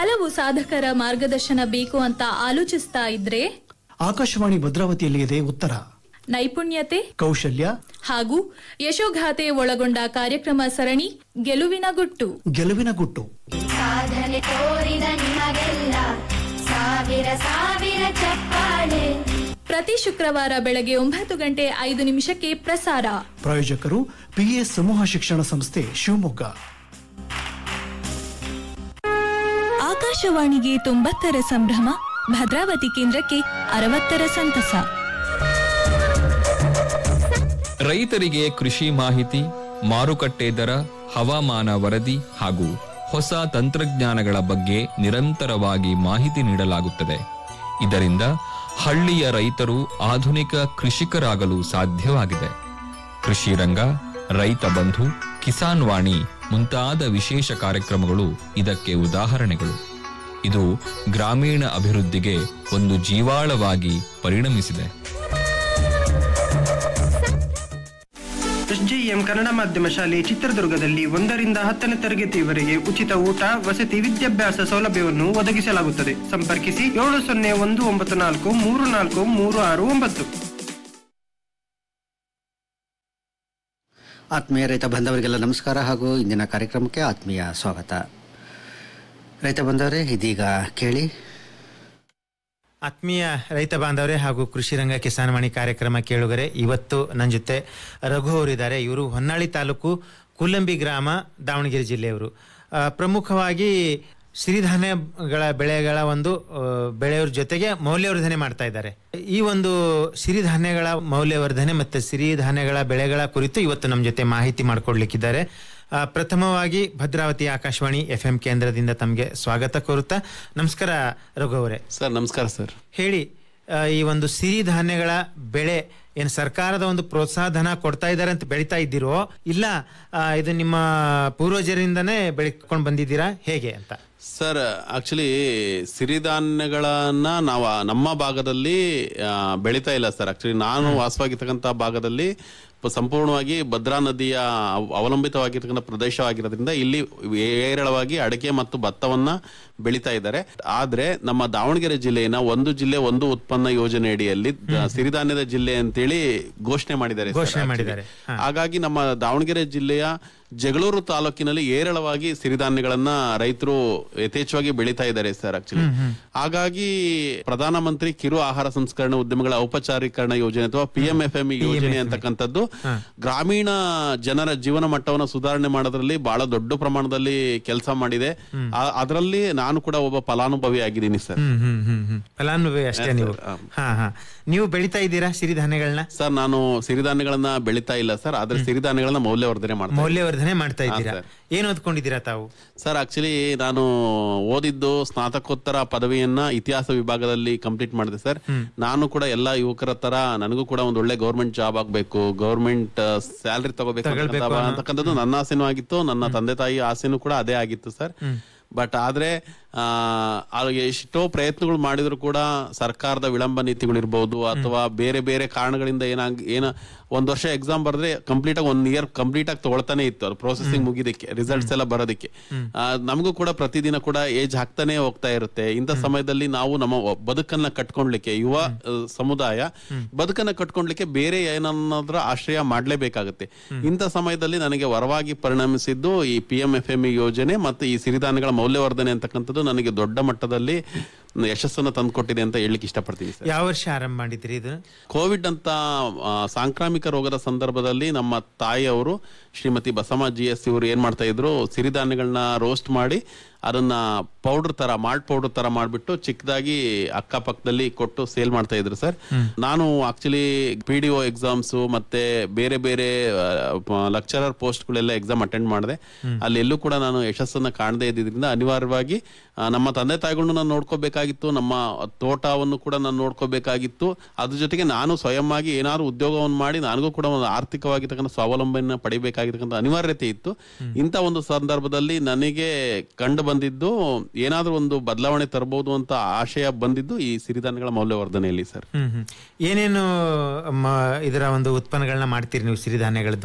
ಹಲವು ಸಾಧಕರ ಮಾರ್ಗದರ್ಶನ ಬೇಕು ಅಂತ ಆಲೋಚಿಸ್ತಾ ಇದ್ರೆ ಆಕಾಶವಾಣಿ ಭದ್ರಾವತಿಯಲ್ಲಿ ಇದೆ ಉತ್ತರ ನೈಪುಣ್ಯತೆ ಕೌಶಲ್ಯ ಹಾಗೂ ಯಶೋಗಾಥೆ ಒಳಗೊಂಡ ಕಾರ್ಯಕ್ರಮ ಸರಣಿ ಗೆಲುವಿನ ಗುಟ್ಟು ಗೆಲುವಿನ ಗುಟ್ಟು ಸಾಧನೆ ತೋರಿದ ನಿಮಗೆಲ್ಲ ಸಾವಿರ ಸಾವಿರ ಚಪ್ಪಾಳೆ ಪ್ರತಿ ಶುಕ್ರವಾರ ಬೆಳಗ್ಗೆ ಒಂಬತ್ತು ಗಂಟೆ ಐದು ನಿಮಿಷಕ್ಕೆ ಪ್ರಸಾರ ಪ್ರಾಯೋಜಕರು ಪಿಎಸ್ ಸಮೂಹ ಶಿಕ್ಷಣ ಸಂಸ್ಥೆ ಶಿವಮೊಗ್ಗ ಆಕಾಶವಾಣಿಗೆ ತೊಂಬತ್ತರ ಸಂಭ್ರಮ ಭದ್ರಾವತಿ ಕೇಂದ್ರಕ್ಕೆ ಅರವತ್ತರ ಸಂತಸ ರೈತರಿಗೆ ಕೃಷಿ ಮಾಹಿತಿ ಮಾರುಕಟ್ಟೆ ದರ ಹವಾಮಾನ ವರದಿ ಹಾಗೂ ಹೊಸ ತಂತ್ರಜ್ಞಾನಗಳ ಬಗ್ಗೆ ನಿರಂತರವಾಗಿ ಮಾಹಿತಿ ನೀಡಲಾಗುತ್ತದೆ ಇದರಿಂದ ಹಳ್ಳಿಯ ರೈತರು ಆಧುನಿಕ ಕೃಷಿಕರಾಗಲು ಸಾಧ್ಯವಾಗಿದೆ ಕೃಷಿ ರಂಗ ರೈತ ಬಂಧು ಕಿಸಾನ್ ವಾಣಿ ಮುಂತಾದ ವಿಶೇಷ ಕಾರ್ಯಕ್ರಮಗಳು ಇದಕ್ಕೆ ಉದಾಹರಣೆಗಳು ಇದು ಗ್ರಾಮೀಣ ಅಭಿವೃದ್ಧಿಗೆ ಒಂದು ಜೀವಾಳವಾಗಿ ಪರಿಣಮಿಸಿದೆ ಎಸ್ಜೆಎಂ ಕನ್ನಡ ಮಾಧ್ಯಮ ಶಾಲೆ ಚಿತ್ರದುರ್ಗದಲ್ಲಿ ಒಂದರಿಂದ ಹತ್ತನೇ ತರಗತಿಯವರೆಗೆ ಉಚಿತ ಊಟ ವಸತಿ ವಿದ್ಯಾಭ್ಯಾಸ ಸೌಲಭ್ಯವನ್ನು ಒದಗಿಸಲಾಗುತ್ತದೆ ಸಂಪರ್ಕಿಸಿ ಏಳು ಸೊನ್ನೆ ಒಂದು ಒಂಬತ್ತು ನಾಲ್ಕು ಮೂರು ನಾಲ್ಕು ಮೂರು ಆರು ಒಂಬತ್ತು ಆತ್ಮೀಯ ರೈತ ಬಾಂಧವರಿಗೆಲ್ಲ ನಮಸ್ಕಾರ ಹಾಗೂ ಇಂದಿನ ಕಾರ್ಯಕ್ರಮಕ್ಕೆ ಆತ್ಮೀಯ ಸ್ವಾಗತ ರೈತ ಬಾಂಧವರೇ ಇದೀಗ ಕೇಳಿ ಆತ್ಮೀಯ ರೈತ ಬಾಂಧವರೇ ಹಾಗೂ ಕೃಷಿ ರಂಗ ಕಿಸಾನ್ ವಾಣಿ ಕಾರ್ಯಕ್ರಮ ಕೇಳುಗರೆ ಇವತ್ತು ನನ್ನ ಜೊತೆ ರಘು ಅವರಿದ್ದಾರೆ ಇವರು ಹೊನ್ನಾಳಿ ತಾಲೂಕು ಕುಲ್ಲಂಬಿ ಗ್ರಾಮ ದಾವಣಗೆರೆ ಜಿಲ್ಲೆಯವರು ಆ, ಪ್ರಮುಖವಾಗಿ ಸಿರಿಧಾನ್ಯಗಳ ಬೆಳೆಗಳ ಒಂದು ಆ, ಬೆಳೆಯವ್ರ ಜೊತೆಗೆ ಮೌಲ್ಯವರ್ಧನೆ ಮಾಡ್ತಾ ಇದ್ದಾರೆ ಈ ಒಂದು ಸಿರಿಧಾನ್ಯಗಳ ಮೌಲ್ಯವರ್ಧನೆ ಮತ್ತು ಸಿರಿಧಾನ್ಯಗಳ ಬೆಳೆಗಳ ಕುರಿತು ಇವತ್ತು ನಮ್ಮ ಜೊತೆ ಮಾಹಿತಿ ಮಾಡಿಕೊಡ್ಲಿಕ್ಕಿದ್ದಾರೆ ಆ, ಪ್ರಥಮವಾಗಿ ಭದ್ರಾವತಿ ಆಕಾಶವಾಣಿ ಎಫ್ ಎಂ ಕೇಂದ್ರದಿಂದ ತಮಗೆ ಸ್ವಾಗತ ಕೋರುತ್ತಾ ನಮಸ್ಕಾರ ರಘು ಅವರೇ ಸರ್ ನಮಸ್ಕಾರ ಸರ್ ಹೇಳಿ ಆ, ಈ ಒಂದು ಸಿರಿಧಾನ್ಯಗಳ ಬೆಳೆ ಏನು ಸರ್ಕಾರದ ಒಂದು ಪ್ರೋತ್ಸಾಹ ಧನ ಕೊಡ್ತಾ ಇದ್ದಾರೆ ಅಂತ ಬೆಳಿತಾ ಇದ್ದೀರೋ ಇಲ್ಲ ಆ, ಇದು ನಿಮ್ಮ ಪೂರ್ವಜರಿಂದನೇ ಬೆಳ್ಕೊಂಡು ಬಂದಿದ್ದೀರಾ ಹೇಗೆ ಅಂತ ಸರ್ ಆಕ್ಚುಲಿ ಸಿರಿಧಾನ್ಯಗಳನ್ನ ನಾವು ನಮ್ಮ ಭಾಗದಲ್ಲಿ ಆ, ಬೆಳಿತಾ ಇಲ್ಲ ಸರ್ ಆಕ್ಚುಲಿ ನಾನು ವಾಸವಾಗಿರ್ತಕ್ಕಂಥ ಭಾಗದಲ್ಲಿ ಪ- ಸಂಪೂರ್ಣವಾಗಿ ಭದ್ರಾ ನದಿಯ ಅವ- ಅವಲಂಬಿತವಾಗಿರ್ತಕ್ಕಂಥ ಪ್ರದೇಶವಾಗಿರೋದ್ರಿಂದ ಇಲ್ಲಿ ಏರಳವಾಗಿ ಅಡಕೆ ಮತ್ತು ಭತ್ತವನ್ನ ಬೆಳಿತಾ ಇದ್ದಾರೆ ಆದ್ರೆ ನಮ್ಮ ದಾವಣಗೆರೆ ಜಿಲ್ಲೆಯನ್ನ ಒಂದು ಜಿಲ್ಲೆ ಒಂದು ಉತ್ಪನ್ನ ಯೋಜನೆ ಅಡಿಯಲ್ಲಿ ದ- ಸಿರಿಧಾನ್ಯದ ಜಿಲ್ಲೆ ಅಂತೇಳಿ ಘೋಷಣೆ ಮಾಡಿದ್ದಾರೆ ಸರ್ ಘೋಷಣೆ actually. ಮಾಡಿದ್ದಾರೆ. ಹಾ. ಹಾಗಾಗಿ ನಮ್ಮ ದಾವಣಗೆರೆ ಜಿಲ್ಲೆಯ ಜಗಳೂರು ತಾಲೂಕಿನಲ್ಲಿ ಏರಳವಾಗಿ ಸಿರಿಧಾನ್ಯಗಳನ್ನ ರೈತರು ಯಥೇಚ್ಛವಾಗಿ ಬೆಳೀತಾ ಇದ್ದಾರೆ ಸರ್ ಆಕ್ಚುಲಿ ಹಾಗಾಗಿ ಪ್ರಧಾನಮಂತ್ರಿ ಕಿರು ಆಹಾರ ಸಂಸ್ಕರಣೆ ಉದ್ಯಮಗಳ ಔಪಚಾರೀಕರಣ ಯೋಜನೆ ಅಥವಾ ಪಿ ಎಂ ಎಫ್ ಎಂ ಯೋಜನೆ ಅಂತಕ್ಕಂಥದ್ದು ಗ್ರಾಮೀಣ ಜನರ ಜೀವನ ಮಟ್ಟವನ್ನು ಸುಧಾರಣೆ ಮಾಡೋದ್ರಲ್ಲಿ ಬಹಳ ದೊಡ್ಡ ಪ್ರಮಾಣದಲ್ಲಿ ಕೆಲಸ ಮಾಡಿದೆ ಆ- ಅದರಲ್ಲಿ ನಾನು ಕೂಡ ಒಬ್ಬ ಫಲಾನುಭವಿ ಆಗಿದ್ದೀನಿ ಸರ್ ಹ್ಮ್ ಹ್ಮ್ ಹ್ಮ್ ಹ್ಮ್ ಫಲಾನುಭವಿ ಅಷ್ಟೇ Yes, ನೀವು sir. ಹಾ. ಹಾ ಹಾ ನೀವು ಬೆಳಿತಾ ಇದ್ದೀರಾ ಸಿರಿಧಾನ್ಯಗಳನ್ನ ಸರ್ ನಾನು ಸಿರಿಧಾನ್ಯಗಳನ್ನ ಬೆಳೀತಾ ಇಲ್ಲ ಸರ್ ಆದ್ರೆ ಸಿರಿಧಾನ್ಯಗಳನ್ನ ಮೌಲ್ಯವರ್ಧನೆ ಮಾಡ್ತಾ ಇದ್ದೀನಿ. ಮೌಲ್ಯವರ್ಧನೆ ಮಾಡ್ತಾ ಇದ್ದೀರಾ ಸರ್. ಏನ್ ಓದ್ಕೊಂಡಿದ್ದೀರಾ ತಾವು ಸರ್ ಆಕ್ಚುಲಿ ನಾನು ಓದಿದ್ದು ಸ್ನಾತಕೋತ್ತರ ಪದವಿಯನ್ನ ಇತಿಹಾಸ ವಿಭಾಗದಲ್ಲಿ ಕಂಪ್ಲೀಟ್ ಮಾಡಿದೆ ಸರ್ ನಾನು ಕೂಡ ಎಲ್ಲಾ ಯುವಕರ ತರ ನನಗೂ ಕೂಡ ಒಂದು ಒಳ್ಳೆ ಗೌರ್ಮೆಂಟ್ ಜಾಬ್ ಆಗ್ಬೇಕು ಗೌರ್ಮೆಂಟ್ ಸ್ಯಾಲ್ರಿ ತಗೋಬೇಕು ತಗೊಳ್ಬೇಕು ಅಂತಕ್ಕಂಥ- ಅನ್ನೋ- ಅಂತಕ್ಕಂಥದ್ದು ನನ್ನ ಆಸೆನೂ ಆಗಿತ್ತು ನನ್ನ ತಂದೆ ತಾಯಿ ಆಸೆನೂ ಕೂಡ ಅದೇ ಆಗಿತ್ತು ಸರ್ ಬಟ್ ಆದ್ರೆ ಆ, ಅವ್ರಿಗೆ ಎಷ್ಟೋ ಪ್ರಯತ್ನಗಳು ಮಾಡಿದ್ರು ಕೂಡ ಸರ್ಕಾರದ ವಿಳಂಬ ನೀತಿಗಳಿರ್ಬೋದು ಅಥವಾ ಬೇರೆ ಬೇರೆ ಕಾರಣಗಳಿಂದ ಏನಾಗ್ ಏನ ಒಂದ್ ವರ್ಷ ಎಕ್ಸಾಮ್ ಬರೆದ್ರೆ ಕಂಪ್ಲೀಟ್ ಆಗಿ ಒಂದ್ ಇಯರ್ ಕಂಪ್ಲೀಟ್ ಆಗಿ ತಗೊಳ್ತಾನೆ ಇತ್ತು ಅದು ಪ್ರೊಸೆಸಿಂಗ್ ಮುಗಿದಕ್ಕೆ ರಿಸಲ್ಟ್ಸ್ ಎಲ್ಲ ಬರೋದಕ್ಕೆ ಆ, ನಮಗೂ ಕೂಡ ಪ್ರತಿದಿನ ಕೂಡ ಏಜ್ ಆಗ್ತಾನೆ ಹೋಗ್ತಾ ಇರುತ್ತೆ ಇಂಥ ಸಮಯದಲ್ಲಿ ನಾವು ನಮ್ಮ ಒ- ಬದುಕನ್ನ ಕಟ್ಕೊಂಡ್ಲಿಕ್ಕೆ ಯುವ ಆ, ಸಮುದಾಯ ಬದುಕನ್ನ ಕಟ್ಕೊಂಡ್ಲಿಕ್ಕೆ ಬೇರೆ ಏನನ್ನಾದ್ರೂ ಆಶ್ರಯ ಮಾಡ್ಲೇಬೇಕಾಗುತ್ತೆ ಇಂಥ ಸಮಯದಲ್ಲಿ ನನಗೆ ವರವಾಗಿ ಪರಿಣಮಿಸಿದ್ದು ಈ ಪಿ ಎಂ ಎಫ್ ಎಂ ಯೋಜನೆ ಮತ್ತು ಈ ಸಿರಿಧಾನ್ಯಗಳ ಮೌಲ್ಯವರ್ಧನೆ ಅಂತಕ್ಕಂಥದ್ದು ನನಗೆ ದೊಡ್ಡ ಮಟ್ಟದಲ್ಲಿ ಯಶಸ್ಸನ್ನ ತಂದುಕೊಟ್ಟಿದೆ ಅಂತ ಹೇಳಲಿಕ್ಕೆ ಇಷ್ಟಪಡ್ತೀನಿ ಸರ್ ಯಾವ ವರ್ಷ ಆರಂಭ ಮಾಡಿದ್ರಿ ಇದು ಕೋವಿಡ್ ಅಂತ ಆ, ಸಾಂಕ್ರಾಮಿಕ ರೋಗದ ಸಂದರ್ಭದಲ್ಲಿ ನಮ್ಮ ತಾಯಿಯವರು ಶ್ರೀಮತಿ ಬಸಮ್ಮ ಜಿ ಎಸ್ ಇವರು ಏನ್ ಮಾಡ್ತಾ ಇದ್ರು ಸಿರಿಧಾನ್ಯಗಳನ್ನ ರೋಸ್ಟ್ ಮಾಡಿ ಅದನ್ನ ಪೌಡರ್ ತರ ಮಾಲ್ಟ್ ಪೌಡರ್ ತರ ಮಾಡ್ಬಿಟ್ಟು ಚಿಕ್ಕದಾಗಿ ಅಕ್ಕಪಕ್ಕದಲ್ಲಿ ಕೊಟ್ಟು ಸೇಲ್ ಮಾಡ್ತಾ ಇದ್ರು ಸರ್ ನಾನು actually P D O exams ಮತ್ತೆ ಬೇರೆ ಬೇರೆ ಲೆಕ್ಚರರ್ ಪೋಸ್ಟ್ಗಳೆಲ್ಲ ಎಕ್ಸಾಮ್ ಅಟೆಂಡ್ ಮಾಡಿದೆ ಅಲ್ಲಿ ಎಲ್ಲೂ ಕೂಡ ನಾನು ಯಶಸ್ಸನ್ನ ಕಾಣದೇ ಇದ್ದಿದ್ರಿಂದ ಅನಿವಾರ್ಯವಾಗಿ ಆ, ನಮ್ಮ ತಂದೆ ತಾಯಿಗಳನ್ನು ನಾನು ನೋಡ್ಕೋಬೇಕಾಗಿತ್ತು ನಮ್ಮ ತೋಟವನ್ನು ಕೂಡ ನಾನು ನೋಡ್ಕೋಬೇಕಾಗಿತ್ತು ಅದ್ರ ಜೊತೆಗೆ ನಾನು ಸ್ವಯಂ ಆಗಿ ಏನಾದ್ರು ಉದ್ಯೋಗವನ್ನು ಮಾಡಿ ನನಗೂ ಕೂಡ ಒಂದು ಆರ್ಥಿಕವಾಗಿರ್ತಕ್ಕಂಥ ಸ್ವಾವಲಂಬನೆಯನ್ನು ಪಡಿಬೇಕಾಗಿರ್ತಕ್ಕಂಥ ಅನಿವಾರ್ಯತೆ ಇತ್ತು ಇಂಥ ಒಂದು ಸಂದರ್ಭದಲ್ಲಿ ನನಗೆ ಕಂಡು ಬಂದಿದ್ದು ಏನಾದ್ರೂ ಒಂದು ಬದಲಾವಣೆ ತರಬಹುದು ಅಂತ ಆಶಯ ಬಂದಿದ್ದು ಈ ಸಿರಿಧಾನ್ಯಗಳ ಮೌಲ್ಯವರ್ಧನೆಯಲ್ಲಿ ಸರ್ ಹ್ಮ್ ಹ್ಮ್ ಏನೇನು ಮ- ಇದರ ಒಂದು ಉತ್ಪನ್ನಗಳನ್ನ ಮಾಡ್ತೀರಿ ನೀವು ಸಿರಿಧಾನ್ಯಗಳದ್ದು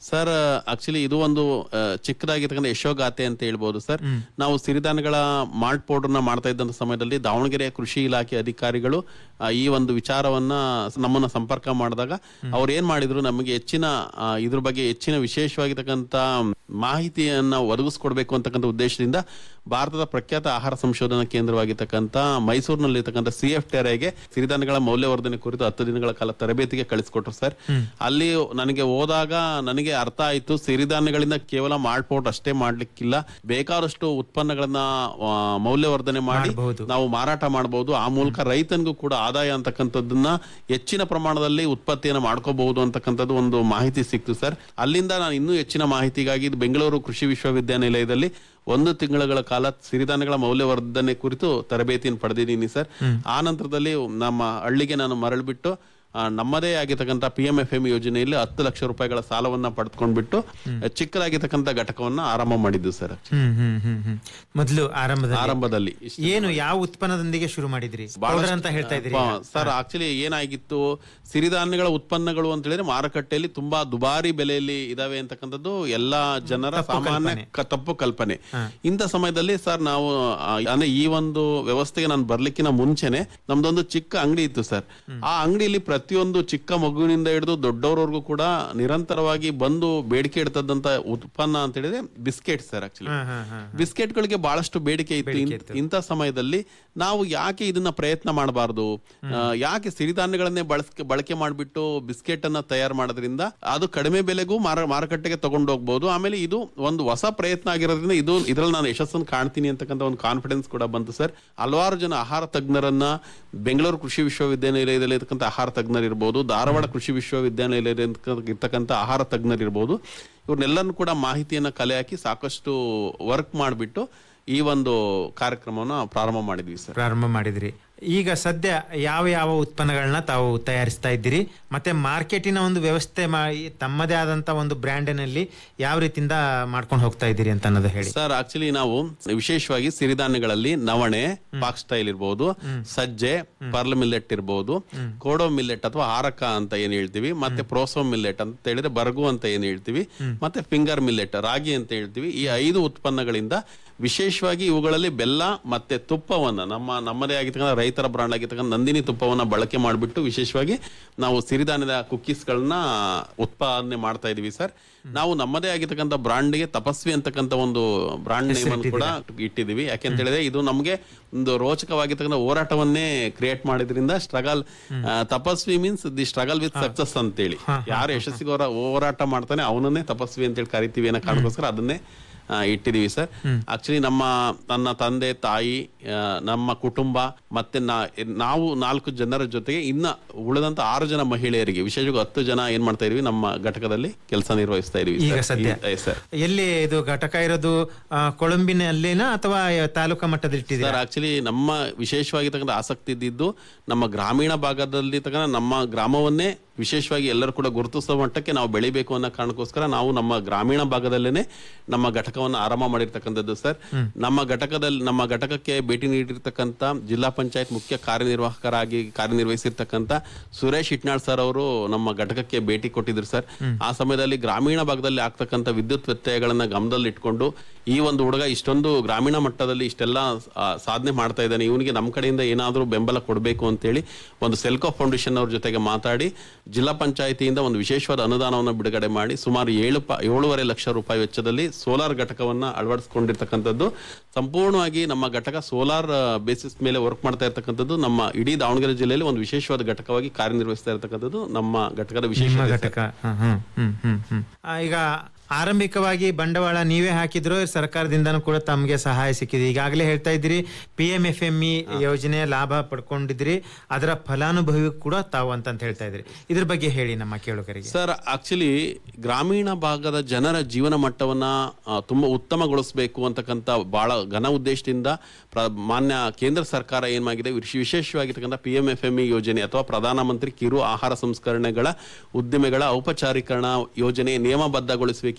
ಸರ್ ಆಕ್ಚುಲಿ ಇದು ಒಂದು ಆ, ಚಿಕ್ಕದಾಗಿರ್ತಕ್ಕಂಥ ಯಶೋಗಾಥೆ ಅಂತ ಹೇಳ್ಬೋದು ಸರ್ ನಾವು ಸಿರಿಧಾನ್ಯಗಳ ಮಾಲ್ಟ್ ಪೌಡರ್ ನ ಮಾಡ್ತಾ ಇದ್ದಂತ ಸಮಯದಲ್ಲಿ ದಾವಣಗೆರೆಯ ಕೃಷಿ ಇಲಾಖೆ ಅಧಿಕಾರಿಗಳು ಆ, ಈ ಒಂದು ವಿಚಾರವನ್ನ ನಮ್ಮನ್ನ ಸಂಪರ್ಕ ಮಾಡಿದಾಗ ಅವ್ರು ಏನ್ ಮಾಡಿದ್ರು ನಮಗೆ ಹೆಚ್ಚಿನ ಆ, ಇದ್ರ ಬಗ್ಗೆ ಹೆಚ್ಚಿನ ವಿಶೇಷವಾಗಿರ್ತಕ್ಕಂಥ ಮಾಹಿತಿಯನ್ನ ಒದಗಿಸ್ಕೊಡ್ಬೇಕು ಅಂತಕ್ಕಂಥ ಉದ್ದೇಶದಿಂದ ಭಾರತದ ಪ್ರಖ್ಯಾತ ಆಹಾರ ಸಂಶೋಧನಾ ಕೇಂದ್ರವಾಗಿರ್ತಕ್ಕಂಥ ಮೈಸೂರಿನಲ್ಲಿರ್ತಕ್ಕಂಥ ಸಿ ಎಫ್ ಟೆರೆಗೆ ಸಿರಿಧಾನ್ಯಗಳ ಮೌಲ್ಯವರ್ಧನೆ ಕುರಿತು ಹತ್ತು ದಿನಗಳ ಕಾಲ ತರಬೇತಿಗೆ ಕಳಿಸ್ಕೊಟ್ರು ಸರ್ ಅಲ್ಲಿ ನನಗೆ ಹೋದಾಗ ನನಗೆ ಅರ್ಥ ಆಯ್ತು ಸಿರಿಧಾನ್ಯಗಳಿಂದ ಕೇವಲ ಮಾಲ್ಟ್ ಪೌಡರ್ ಅಷ್ಟೇ ಮಾಡ್ಲಿಕ್ಕಿಲ್ಲ ಬೇಕಾದಷ್ಟು ಉತ್ಪನ್ನಗಳನ್ನ ಆ, ಮೌಲ್ಯವರ್ಧನೆ ಮಾಡಿ ನಾವು ಮಾರಾಟ ಮಾಡಬಹುದು ಆ ಮೂಲಕ ರೈತನಿಗೂ ಕೂಡ ಆದಾಯ ಅಂತಕ್ಕಂಥದ್ದನ್ನ ಹೆಚ್ಚಿನ ಪ್ರಮಾಣದಲ್ಲಿ ಉತ್ಪತ್ತಿಯನ್ನು ಮಾಡ್ಕೋಬಹುದು ಅಂತಕ್ಕಂಥದ್ದು ಒಂದು ಮಾಹಿತಿ ಸಿಕ್ತು ಸರ್ ಅಲ್ಲಿಂದ ನಾನು ಇನ್ನೂ ಹೆಚ್ಚಿನ ಮಾಹಿತಿಗಾಗಿ ಇದು ಬೆಂಗಳೂರು ಕೃಷಿ ವಿಶ್ವವಿದ್ಯಾನಿಲಯದಲ್ಲಿ ಒಂದು ತಿಂಗಳ ಕಾಲ ಸಿರಿಧಾನ್ಯಗಳ ಮೌಲ್ಯವರ್ಧನೆ ಕುರಿತು ತರಬೇತಿಯನ್ನು ಪಡೆದಿದ್ದೀನಿ ಸರ್ ಆ ನಂತರದಲ್ಲಿ ನಮ್ಮ ಹಳ್ಳಿಗೆ ನಾನು ಮರಳಿಬಿಟ್ಟು ಆ, ನಮ್ಮದೇ ಆಗಿರ್ತಕ್ಕಂಥ ಪಿ ಎಂ ಎಫ್ ಎಂ ಯೋಜನೆಯಲ್ಲಿ ಹತ್ತು ಲಕ್ಷ ರೂಪಾಯಿಗಳ ಸಾಲವನ್ನ ಪಡೆದುಕೊಂಡ್ಬಿಟ್ಟು ಚಿಕ್ಕದಾಗಿರ್ತಕ್ಕಂಥ ಘಟಕವನ್ನ ಆರಂಭ ಮಾಡಿದ್ದು ಸರ್ ಹ್ಮ್ ಹ್ಮ್ ಹ್ಮ್ ಹ್ಮ್ ಮೊದಲು ಆರಂಭದಲ್ಲಿ ಆರಂಭದಲ್ಲಿ ಇಷ್ಟು ಏನು ಯಾವ ಉತ್ಪನ್ನದೊಂದಿಗೆ ಶುರು ಮಾಡಿದ್ರಿ ಪೌಡರ್ ಅಂತ ಹೇಳ್ತಾ ಇದ್ರಿ ಬಾ- ಸರ್ ಆಕ್ಚುಲಿ ಏನಾಗಿತ್ತು ಸಿರಿಧಾನ್ಯಗಳ ಉತ್ಪನ್ನಗಳು ಅಂತ ಹೇಳಿದ್ರೆ ಮಾರುಕಟ್ಟೆಯಲ್ಲಿ ತುಂಬಾ ದುಬಾರಿ ಬೆಲೆಯಲ್ಲಿ ಇದಾವೆ ಅಂತಕ್ಕಂಥದ್ದು ಎಲ್ಲಾ ಜನರ ಸಾಮಾನ್ಯ ಕ- ತಪ್ಪು ಕಲ್ಪನೆ ಇಂಥ ಸಮಯದಲ್ಲಿ ಸರ್ ನಾವು ಆ, ಅಂದ್ರೆ ಈ ಒಂದು ವ್ಯವಸ್ಥೆಗೆ ನಾನು ಬರ್ಲಿಕ್ಕಿನ ಮುಂಚೆನೆ ನಮ್ದೊಂದು ಚಿಕ್ಕ ಅಂಗಡಿ ಇತ್ತು ಸರ್ ಆ ಅಂಗಡಿಯಲ್ಲಿ ಪ್ರತಿಯೊಂದು ಚಿಕ್ಕ ಮಗುವಿನಿಂದ ಹಿಡಿದು ದೊಡ್ಡವರವರೆಗೂ ಕೂಡ ನಿರಂತರವಾಗಿ ಬಂದು ಬೇಡಿಕೆ ಇಡ್ತದಂತ ಉತ್ಪನ್ನ ಅಂತ ಹೇಳಿದ್ರೆ ಬಿಸ್ಕೆಟ್ ಸರ್ ಆಕ್ಚುಲಿ ಬಿಸ್ಕೆಟ್ಗಳಿಗೆ ಬಹಳಷ್ಟು ಬೇಡಿಕೆ ಇತ್ತು ಇಂತ- ಇಂಥ ಸಮಯದಲ್ಲಿ ನಾವು ಯಾಕೆ ಇದನ್ನ ಪ್ರಯತ್ನ ಮಾಡಬಾರ್ದು ಯಾಕೆ ಸಿರಿಧಾನ್ಯಗಳನ್ನೇ ಬಳಸ್ಕೆ ಬಳಕೆ ಮಾಡಿಬಿಟ್ಟು ಬಿಸ್ಕೆಟ್ ಅನ್ನ ತಯಾರು ಮಾಡೋದ್ರಿಂದ ಅದು ಕಡಿಮೆ ಬೆಲೆಗೂ ಮಾರ ಮಾರುಕಟ್ಟೆಗೆ ತಗೊಂಡೋಗ್ಬೋದು ಆಮೇಲೆ ಇದು ಒಂದು ಹೊಸ ಪ್ರಯತ್ನ ಆಗಿರೋದ್ರಿಂದ ಇದು ಇದ್ರಲ್ಲಿ ನಾನು ಯಶಸ್ಸನ್ನು ಕಾಣ್ತೀನಿ ಅಂತಕ್ಕಂಥ ಒಂದು ಕಾನ್ಫಿಡೆನ್ಸ್ ಕೂಡ ಬಂತು ಸರ್ ಹಲವಾರು ಜನ ಆಹಾರ ತಜ್ಞರನ್ನ ಬೆಂಗಳೂರು ಕೃಷಿ ವಿಶ್ವವಿದ್ಯಾನಿಲಯದಲ್ಲಿ ಇರ್ತಕ್ಕಂಥ ಆಹಾರ ತಜ್ಞರಿರ್ಬೋದು ಧಾರವಾಡ ಕೃಷಿ ವಿಶ್ವವಿದ್ಯಾನಿಲಯದಲ್ಲಿ ಇರ್ತಕ್ಕಂಥ ಆಹಾರ ತಜ್ಞರಿರ್ಬೋದು ಇವ್ರನ್ನೆಲ್ಲರನ್ನು ಕೂಡ ಮಾಹಿತಿಯನ್ನ ಕಲೆ ಹಾಕಿ ಸಾಕಷ್ಟು ವರ್ಕ್ ಮಾಡಿಬಿಟ್ಟು ಈ ಒಂದು ಕಾರ್ಯಕ್ರಮವನ್ನು ಪ್ರಾರಂಭ ಮಾಡಿದ್ವಿ ಸರ್ ಪ್ರಾರಂಭ ಮಾಡಿದ್ರಿ ಈಗ ಸದ್ಯ ಯಾವ ಯಾವ ಉತ್ಪನ್ನಗಳನ್ನ ತಾವು ತಯಾರಿಸ್ತಾ ಇದ್ದೀರಿ ಮತ್ತೆ ಮಾರ್ಕೆಟಿನ ಒಂದು ವ್ಯವಸ್ಥೆ ಮಾಡಿ ತಮ್ಮದೇ ಆದಂತ ಒಂದು ಬ್ರ್ಯಾಂಡಿನಲ್ಲಿ ಯಾವ ರೀತಿಯಿಂದ ಮಾಡ್ಕೊಂಡು ಹೋಗ್ತಾ ಇದ್ದೀರಿ ಅಂತ ಅನ್ನೋದು ಹೇಳಿ ಸರ್ ಆಕ್ಚುಲಿ ನಾವು ವಿಶೇಷವಾಗಿ ಸಿರಿಧಾನ್ಯಗಳಲ್ಲಿ ನವಣೆ ಪಾಕ್ ಸ್ಟೈಲ್ ಇರ್ಬೋದು ಸಜ್ಜೆ ಪರ್ಲ್ ಮಿಲ್ಲೆಟ್ ಇರ್ಬೋದು ಕೋಡೋ ಮಿಲ್ಲೆಟ್ ಅಥವಾ ಹಾರಕ ಅಂತ ಏನ್ ಹೇಳ್ತೀವಿ ಮತ್ತೆ ಪ್ರೋಸೋ ಮಿಲ್ಲೆಟ್ ಅಂತ ಹೇಳಿದ್ರೆ ಬರ್ಗು ಅಂತ ಏನ್ ಹೇಳ್ತೀವಿ ಮತ್ತೆ ಫಿಂಗರ್ ಮಿಲ್ಲೆಟ್ ರಾಗಿ ಅಂತ ಹೇಳ್ತೀವಿ ಈ ಐದು ಉತ್ಪನ್ನಗಳಿಂದ ವಿಶೇಷವಾಗಿ ಇವುಗಳಲ್ಲಿ ಬೆಲ್ಲ ಮತ್ತೆ ತುಪ್ಪವನ್ನ ನಮ್ಮ ನಮ್ಮದೇ ಆಗಿರ್ತಕ್ಕಂಥ ರೈತರ ಬ್ರಾಂಡ್ ಆಗಿರ್ತಕ್ಕಂಥ ನಂದಿನಿ ತುಪ್ಪವನ್ನ ಬಳಕೆ ಮಾಡಿಬಿಟ್ಟು ವಿಶೇಷವಾಗಿ ನಾವು ಸಿರಿಧಾನ್ಯದ ಕುಕ್ಕೀಸ್ಗಳನ್ನ ಉತ್ಪಾದನೆ ಮಾಡ್ತಾ ಇದೀವಿ ಸರ್ ನಾವು ನಮ್ಮದೇ ಆಗಿರ್ತಕ್ಕಂಥ ಬ್ರಾಂಡ್ಗೆ ತಪಸ್ವಿ ಅಂತಕ್ಕಂಥ ಒಂದು ಬ್ರಾಂಡ್ ನೇಮ್ ಅನ್ನು ಕೂಡ ಇಟ್ಟಿದೀವಿ ಯಾಕೆಂತ ಹೇಳಿದ್ರೆ ಇದು ನಮಗೆ ಒಂದು ರೋಚಕವಾಗಿರ್ತಕ್ಕಂಥ ಹೋರಾಟವನ್ನೇ ಕ್ರಿಯೇಟ್ ಮಾಡಿದ್ರಿಂದ ಸ್ಟ್ರಗಲ್ ತಪಸ್ವಿ means the struggle with success ಅಂತೇಳಿ ಯಾರು ಯಶಸ್ಸಿಗೋರ ಹೋರಾಟ ಮಾಡ್ತಾನೆ ಅವನನ್ನೇ ತಪಸ್ವಿ ಅಂತೇಳಿ ಕರಿತೀವಿ ಅನ್ನೋ ಕಾರಣಕ್ಕೋಸ್ಕರ ಅದನ್ನೇ ಆ, ಇಟ್ಟಿದೀವಿ ಸರ್ ಆಕ್ಚುಲಿ ನಮ್ಮ ನನ್ನ ತಂದೆ ತಾಯಿ ಆ, ನಮ್ಮ ಕುಟುಂಬ ಮತ್ತೆ ನಾ- ನಾವು ನಾಲ್ಕು ಜನರ ಜೊತೆಗೆ ಇನ್ನ ಉಳಿದಂತ ಆರು ಜನ ಮಹಿಳೆಯರಿಗೆ ವಿಶೇಷವಾಗಿ ಹತ್ತು ಜನ ಏನ್ ಮಾಡ್ತಾ ಇದೀವಿ ನಮ್ಮ ಘಟಕದಲ್ಲಿ ಕೆಲಸ ನಿರ್ವಹಿಸ್ತಾ ಇದೀವಿ ಈಗ ಸರ್. ಸದ್ಯ ಈ- ಸರ್ ಎಲ್ಲಿ ಇದು ಘಟಕ ಇರೋದು ಆ, ಕೊಳಂಬಿನಲ್ಲೇನಾ ಅಥವಾ ತಾಲೂಕಾ ಮಟ್ಟದಲ್ಲಿ ಇಟ್ಟಿದ್ದೀರಾ ಸರ್ ಆಕ್ಚುಲಿ ನಮ್ಮ ವಿಶೇಷವಾಗಿರ್ತಕ್ಕಂಥ ಆಸಕ್ತಿ ಇದ್ದಿದ್ದು ನಮ್ಮ ಗ್ರಾಮೀಣ ಭಾಗದಲ್ಲಿ ತಕ್ಕ ನಮ್ಮ ಗ್ರಾಮವನ್ನೇ ವಿಶೇಷವಾಗಿ ಎಲ್ಲರೂ ಕೂಡ ಗುರುತಿಸುವ ಮಟ್ಟಕ್ಕೆ ನಾವು ಬೆಳಿಬೇಕು ಅನ್ನೋ ಕಾರಣಕ್ಕೋಸ್ಕರ ನಾವು ನಮ್ಮ ಗ್ರಾಮೀಣ ಭಾಗದಲ್ಲೇನೆ ನಮ್ಮ ಘಟಕವನ್ನು ಆರಂಭ ಮಾಡಿರ್ತಕ್ಕಂಥದ್ದು ಸರ್ ನಮ್ಮ ಘಟಕದಲ್ಲಿ ನಮ್ಮ ಘಟಕಕ್ಕೆ ಭೇಟಿ ನೀಡಿರ್ತಕ್ಕಂಥ ಜಿಲ್ಲಾ ಪಂಚಾಯತ್ ಮುಖ್ಯ ಕಾರ್ಯನಿರ್ವಾಹಕರಾಗಿ ಕಾರ್ಯನಿರ್ವಹಿಸಿರ್ತಕ್ಕಂಥ ಸುರೇಶ್ ಇಟ್ನಾಳ್ ಸರ್ ಅವರು ನಮ್ಮ ಘಟಕಕ್ಕೆ ಭೇಟಿ ಕೊಟ್ಟಿದ್ರು ಸರ್ ಆ ಸಮಯದಲ್ಲಿ ಗ್ರಾಮೀಣ ಭಾಗದಲ್ಲಿ ಆಗ್ತಕ್ಕಂಥ ವಿದ್ಯುತ್ ವ್ಯತ್ಯಯಗಳನ್ನ ಗಮನದಲ್ಲಿ ಇಟ್ಕೊಂಡು ಈ ಒಂದು ಹುಡುಗ ಇಷ್ಟೊಂದು ಗ್ರಾಮೀಣ ಮಟ್ಟದಲ್ಲಿ ಇಷ್ಟೆಲ್ಲ ಆ, ಸಾಧನೆ ಮಾಡ್ತಾ ಇದ್ದಾನೆ ಇವನಿಗೆ ನಮ್ಮ ಕಡೆಯಿಂದ ಏನಾದರೂ ಬೆಂಬಲ ಕೊಡಬೇಕು ಅಂತೇಳಿ ಒಂದು ಸೆಲ್ಕೋ ಫೌಂಡೇಶನ್ ಅವ್ರ ಜೊತೆಗೆ ಮಾತಾಡಿ ಜಿಲ್ಲಾ ಪಂಚಾಯತಿಯಿಂದ ಒಂದು ವಿಶೇಷವಾದ ಅನುದಾನವನ್ನು ಬಿಡುಗಡೆ ಮಾಡಿ ಸುಮಾರು ಏಳು ಪ ಏಳೂವರೆ ಲಕ್ಷ ರೂಪಾಯಿ ವೆಚ್ಚದಲ್ಲಿ ಸೋಲಾರ್ ಘಟಕವನ್ನ ಅಳವಡಿಸಿಕೊಂಡಿರ್ತಕ್ಕಂಥದ್ದು ಸಂಪೂರ್ಣವಾಗಿ ನಮ್ಮ ಘಟಕ ಸೋಲಾರ್ ಬೇಸಿಸ್ ಮೇಲೆ ವರ್ಕ್ ಮಾಡ್ತಾ ಇರ್ತಕ್ಕಂಥದ್ದು ನಮ್ಮ ಇಡೀ ದಾವಣಗೆರೆ ಜಿಲ್ಲೆಯಲ್ಲಿ ಒಂದು ವಿಶೇಷವಾದ ಘಟಕವಾಗಿ ಕಾರ್ಯನಿರ್ವಹಿಸ್ತಾ ಇರ್ತಕ್ಕಂಥದ್ದು ನಮ್ಮ ಘಟಕದ ವಿಶೇಷ ನಿಮ್ಮ ಘಟಕ ಹ್ಮ್, ಹ್ಮ್, ಹ್ಮ್, ಹ್ಮ್, ಹ್ಮ್. ಆ, ಈಗ ಆರಂಭಿಕವಾಗಿ ಬಂಡವಾಳ ನೀವೇ ಹಾಕಿದ್ರು ಸರ್ಕಾರದಿಂದನೂ ಕೂಡ ತಮಗೆ ಸಹಾಯ ಸಿಕ್ಕಿದೆ ಈಗಾಗಲೇ ಹೇಳ್ತಾ ಇದ್ದೀರಿ P M F M E ಯೋಜನೆಯ ಲಾಭ ಪಡ್ಕೊಂಡಿದ್ರಿ ಅದರ ಫಲಾನುಭವಿ ಕೂಡ ತಾವು ಅಂತ ಹೇಳ್ತಾ ಇದ್ರಿ ಇದ್ರ ಬಗ್ಗೆ ಹೇಳಿ ನಮ್ಮ ಕೇಳುಗರಿಗೆ ಸರ್ ಆಕ್ಚುಲಿ ಗ್ರಾಮೀಣ ಭಾಗದ ಜನರ ಜೀವನ ಮಟ್ಟವನ್ನ ಆ, ತುಂಬಾ ಉತ್ತಮಗೊಳಿಸಬೇಕು ಅಂತಕ್ಕಂಥ ಬಹಳ ಘನ ಉದ್ದೇಶದಿಂದ ಪ್ರ- ಮಾನ್ಯ ಕೇಂದ್ರ ಸರ್ಕಾರ ಏನ್ ಮಾಡಿದೆ ವಿಶ್- ವಿಶೇಷವಾಗಿರ್ತಕ್ಕಂಥ P M F M E ಯೋಜನೆ ಅಥವಾ ಪ್ರಧಾನಮಂತ್ರಿ ಕಿರು ಆಹಾರ ಸಂಸ್ಕರಣೆಗಳ ಉದ್ದಿಮೆಗಳ ಔಪಚಾರೀಕರಣ ಯೋಜನೆ ನಿಯಮಬದ್ಧಗೊಳಿಸುವಿಕೆ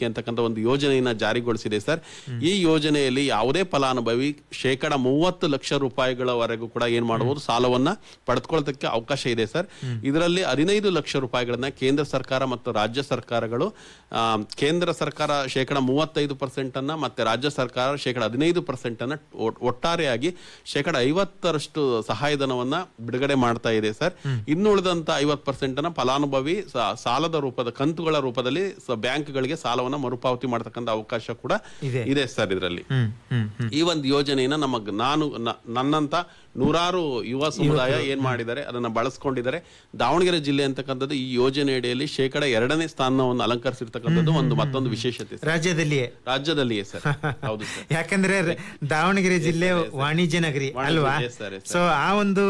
ಅಂತಕ್ಕಂಥ ಒಂದು ಯೋಜನೆಯನ್ನ ಜಾರಿಗೊಳಿಸಿದೆ ಸರ್ ಈ ಯೋಜನೆಯಲ್ಲಿ ಯಾವುದೇ ಫಲಾನುಭವಿ ಶೇಕಡ ಮೂವತ್ತು ಲಕ್ಷ ರೂಪಾಯಿಗಳವರೆಗೂ ಕೂಡ ಏನ್ ಮಾಡಬಹುದು ಸಾಲವನ್ನ ಪಡೆದುಕೊಳ್ಳೋದಕ್ಕೆ ಅವಕಾಶ ಇದೆ ಸರ್ ಇದರಲ್ಲಿ ಹದಿನೈದು ಲಕ್ಷ ರೂಪಾಯಿಗಳನ್ನ ಕೇಂದ್ರ ಸರ್ಕಾರ ಮತ್ತು ರಾಜ್ಯ ಸರ್ಕಾರಗಳು ಆ, ಕೇಂದ್ರ ಸರ್ಕಾರ ಶೇಕಡ ಮೂವತ್ತೈದು ಪರ್ಸೆಂಟ್ ಅನ್ನ ಮತ್ತೆ ರಾಜ್ಯ ಸರ್ಕಾರ ಶೇಕಡ ಹದಿನೈದು ಪರ್ಸೆಂಟ್ ಅನ್ನ ಒ- ಒಟ್ಟಾರೆಯಾಗಿ ಶೇಕಡ ಐವತ್ತರಷ್ಟು ಸಹಾಯಧನವನ್ನ ಬಿಡುಗಡೆ ಮಾಡ್ತಾ ಇದೆ ಸರ್ ಇನ್ನು ಉಳಿದಂತ ಐವತ್ತು ಪರ್ಸೆಂಟ್ ಅನ್ನ ಫಲಾನುಭವಿ ಸ- ಸಾಲದ ರೂಪದ ಕಂತುಗಳ ರೂಪದಲ್ಲಿ ಸ- ಬ್ಯಾಂಕ್ಗಳಿಗೆ ಸಾಲವನ್ನ ಮರುಪಾವತಿ ಮಾಡತಕ್ಕಂತ ಅವಕಾಶ ಕೂಡ ಇದೆ. ಇದೆ ಸರ್ ಇದರಲ್ಲಿ ಹ್ಮ್ ಹ್ಮ್ ಹ್ಮ್ ಈ ಒಂದು ಯೋಜನೆಯನ್ನ ನಮ್ಮ ಗ- ನಾನು ನ- ನನ್ನಂತ ನೂರಾರು ಯುವ ಸಮುದಾಯ ಏನ್ ಮಾಡಿದ್ದಾರೆ ಅದನ್ನ ಬಳಸ್ಕೊಂಡಿದ್ದಾರೆ ದಾವಣಗೆರೆ ಜಿಲ್ಲೆ ಅಂತಕ್ಕಂಥದ್ದು ಈ ಯೋಜನೆ ಅಡಿಯಲ್ಲಿ ಶೇಕಡ ಎರಡನೇ ಸ್ಥಾನವನ್ನು ಅಲಂಕರಿಸಿರ್ತಕ್ಕಂಥದ್ದು ಒಂದು ಮತ್ತೊಂದು ವಿಶೇಷತೆ ಸರ್. ರಾಜ್ಯದಲ್ಲಿಯೇ ರಾಜ್ಯದಲ್ಲಿಯೇ ಸರ್ ಹೌದು ಸರ್ ಯಾಕಂದ್ರೆ ರ- ದಾವಣಗೆರೆ ಜಿಲ್ಲೆ ವಾಣಿಜ್ಯ ನಗರಿ ವಾಣಿಜ್ಯ, ಅಲ್ವಾ yes sir, yes sir. So ಆ ಒಂದು